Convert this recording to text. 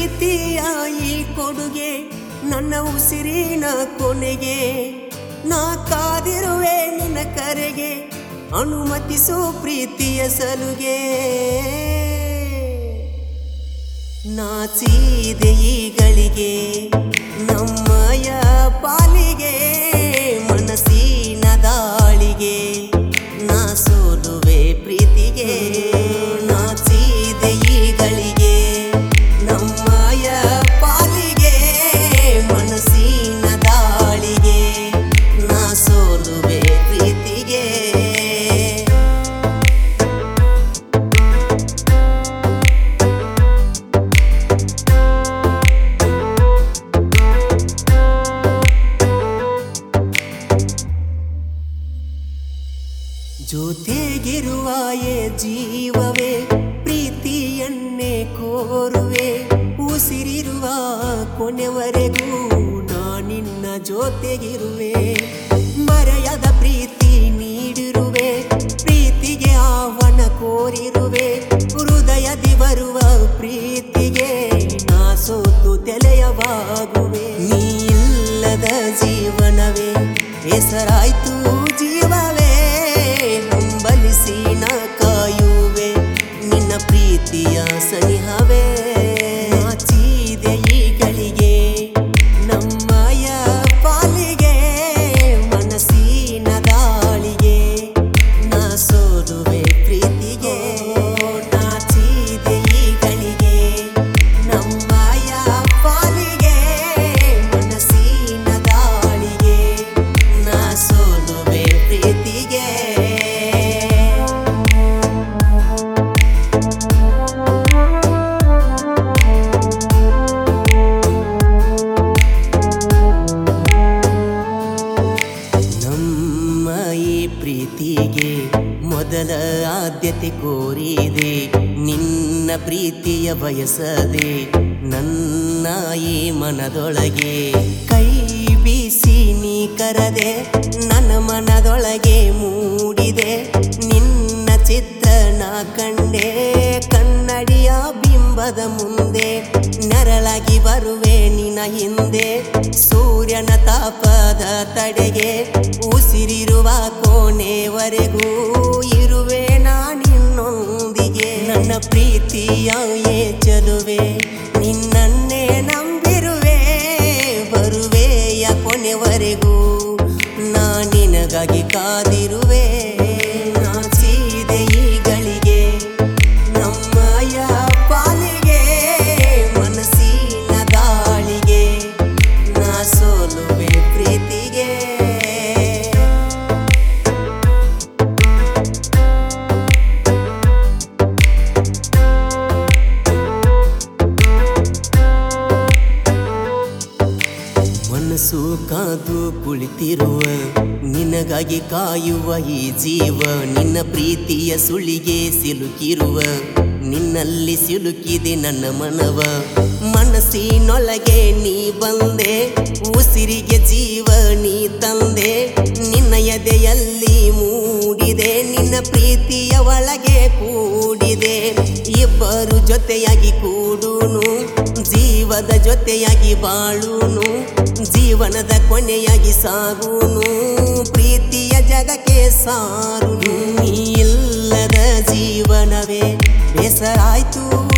ಪ್ರೀತಿಯ ಈ ಕೊಡುಗೆ ನನ್ನ ಉಸಿರಿನ ಕೊನೆಗೆ ನಾ ಕಾದಿರುವೆ ನಿನ್ನ ಕರೆಗೆ ಅನುಮತಿಸು ಪ್ರೀತಿಯ ಸಲುಗೆ ನಾಚಿದೆ ಈಗಳಿಗೆ ನಮ್ಮಯ ಪಾಲಿಗೆ ಮನಸ್ಸಿನ ದಾಳಿಗೆ ನಾ ಸೋಲುವೆ ಪ್ರೀತಿಗೆ ನಾಚಿದೆ ಈಗಳಿಗೆ ನಮ್ಮಯ ಪಾಲಿಗೆ ಮನಸ್ಸಿನ ದಾಳಿಗೆ ನಾ ಸೋಲುವೆ ಪ್ರೀತಿಗೆ ಜೊತೆಗಿರುವ ಏ ಜೀವವೇ ಪ್ರೀತಿಯನ್ನೇ ಕೋರುವೆ ಉಸಿರಿರುವ ಕೊನೆವರೆಗೂ ನಾ ನಿನ್ನ ಜೊತೆಗಿರುವೆ ಮರೆಯದ ಪ್ರೀತಿ ನೀಡಿರುವೆ ಪ್ರೀತಿಗೆ ಆಹ್ವಾನ ಕೋರಿರುವೆ ಹೃದಯದಿ ಬರುವ ಪ್ರೀತಿಗೆ ನಾ ಸೋತು ತೆಲೆಯವಾಗುವೆ ನೀ ಇಲ್ಲದ ಜೀವನವೇ ಹೆಸರಾಯ್ತು ಜೀವವೇ ಹಂಬಲಿಸಿ ನಾ ಕಾಯುವೆ ನಿನ್ನ ಪ್ರೀತಿಯ ಸನಿಹವೇ ನಾಚಿದೆ ಈಗಳಿಗೆ ನಮ್ಮಯ ಪಾಲಿಗೆ ಮನಸ್ಸಿನ ದಾಳಿಗೆ ನಾ ಸೋಲುವೆ ಪ್ರೀತಿಗೆ ನಾಚಿದೆ ಈಗಳಿಗೆ ನಮ್ಮಯ ಪಾಲಿಗೆ ಮನಸ್ಸಿನ ದಾಳಿಗೆ ನಾ ಸೋಲುವೆ ಪ್ರೀತಿಗೆ ನಮ್ಮ ಈ ಪ್ರೀತಿಗೆ ಮೊದಲ ಆದ್ಯತೆ ಕೋರಿದೆ ನಿನ್ನ ಪ್ರೀತಿಯ ಬಯಸದೆ ನನ್ನ ಈ ಮನದೊಳಗೆ ಕೈ ಬೀಸಿ ನೀ ಕರದೆ ನನ್ನ ಮನದೊಳಗೆ ಮೂಡಿದೆ ನಿನ್ನ ಚಿತ್ರ ನಾ ಕಂಡೆ ಕನ್ನಡಿಯ ಬಿಂಬದ ಮುಂದೆ ನೆರಳಾಗಿ ಬರುವೆ ನಿನ ಹಿಂದೆ ಸೂರ್ಯನ ತಾಪದ ತಡೆಗೆ ಉಸಿರಿರುವ ಕೋಣೆವರೆಗೂ ಇರುವೆ ನಾನಿನ್ನೊಂದಿಗೆ ನನ್ನ ಪ್ರೀತಿಯ ಏ ಚಲುವೆ ನಿನ್ನನ್ನೇ ನಂಬಿರುವೆ ಬರುವೆಯ ಕೊನೆವರೆಗೂ ನಾ ನಿನಗಾಗಿ ಕಾದಿರುವೆ ನಾಚಿದೆ ಈಗಳಿಗೆ ನಮ್ಮಯ ಪಾಲಿಗೆ ಮನಸ್ಸಿನ ದಾಳಿಗೆ ನಾ ಸೋಲುವೆ ಪ್ರೀತಿಗೆ ಮನಸ್ಸು ಕಾದು ಕುಳಿತಿರುವ ನಿನಗಾಗಿ ಕಾಯುವ ಈ ಜೀವ ನಿನ್ನ ಪ್ರೀತಿಯ ಸುಳಿಗೆ ಸಿಲುಕಿರುವ ನಿನ್ನಲ್ಲಿ ಸಿಲುಕಿದೆ ನನ್ನ ಮನವ ಮನಸ್ಸಿನೊಳಗೆ ನೀ ಬಂದೆ ಉಸಿರಿಗೆ ಜೀವ ನೀ ತಂದೆ ನಿನ್ನ ಎದೆಯಲ್ಲಿ ಮೂಡಿದೆ ನಿನ್ನ ಪ್ರೀತಿಯ ಒಳಗೆ ಕೂಡಿದೆ ಇಬ್ಬರು ಜೊತೆಯಾಗಿ ಕೂಡುನು ಜೀವದ ಜೊತೆಯಾಗಿ ಬಾಳುನು ಜೀವನದ ಕೊನೆಯಾಗಿ ಸಾಗುನು ಪ್ರೀತಿಯ ಜಗಕ್ಕೆ ಸಾರುನು ನೀ ಇಲ್ಲದ ಜೀವನವೇ ಬೇಸರಾಯ್ತು